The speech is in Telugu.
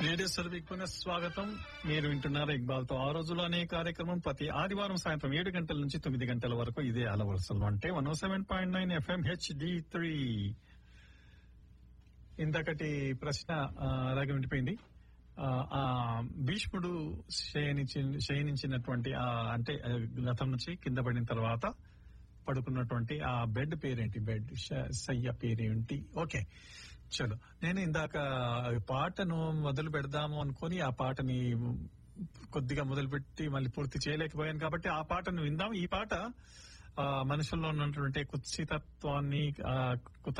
రేడియో సర్వీక్ పునః స్వాగతం మీరు వింటున్నారు ఇక్బాల్ తో ఆ రోజులో అనే కార్యక్రమం ప్రతి ఆదివారం సాయంత్రం ఏడు గంటల నుంచి తొమ్మిది గంటల వరకు ఇదే అలవరుసలు అంటే one seven point nine FM HD three ఇంతకటి ప్రశ్న ఆ, అలాగే ఉండిపోయింది ఆ, ఆ భీష్ముడు శయనించి- శయనించినటువంటి ఆ అంటే ఆ, గతం నుంచి కింద పడిన తర్వాత పడుకున్నటువంటి ఆ బెడ్ పేరేంటి బెడ్ ష- సయ్య పేరేంటి ఓకే చలో నేను ఇందాక పాటను మొదలు పెడదాము అనుకొని ఆ పాటని కొద్దిగా మొదలుపెట్టి మళ్ళీ పూర్తి చేయలేకపోయాను కాబట్టి ఆ పాటను విందాం ఈ పాట ఆ, మనుషుల్లో ఉన్నటువంటి కుత్సితత్వాన్ని ఆ, కుత